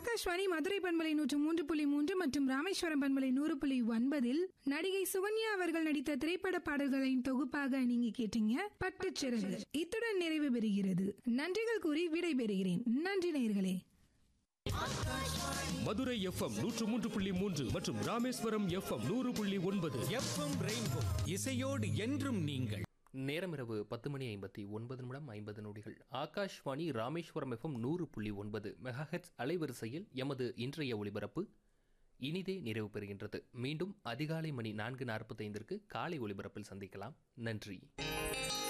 ஆகாஷ்வாணி மதுரை பண்பலை நூற்று மூன்று புள்ளி மூன்று மற்றும் ராமேஸ்வரம் பண்பலை நூறு புள்ளி ஒன்பதில் நடிகை சுகன்யா அவர்கள் நடித்த திரைப்பட பாடல்களின் தொகுப்பாக நீங்க கேட்டீங்க பட்டுச்சிறகு இத்துடன் நிறைவு பெறுகிறது நன்றிகள் கூறி விடைபெறுகிறேன் நன்றி நேயர்களே மதுரை எஃப்எம் நூற்று மூன்று புள்ளி மூன்று மற்றும் ராமேஸ்வரம் எஃப்எம் நூறு புள்ளி ஒன்பது எஃப்எம் ரெயின்போ இசையோடு என்றும் நீங்கள் நேரம் இரவு பத்து மணி ஐம்பத்தி ஒன்பது நிமிடம் ஐம்பது நொடிகள் ஆகாஷ்வாணி ராமேஸ்வரம் எஃப்எம் நூறு புள்ளி ஒன்பது மெகாஹெட்ஸ் அலைவரிசையில் எமது இன்றைய ஒளிபரப்பு இனிதே நிறைவு பெறுகின்றது மீண்டும் அதிகாலை மணி நான்கு நாற்பத்தைந்திற்கு காலை ஒளிபரப்பில் சந்திக்கலாம் நன்றி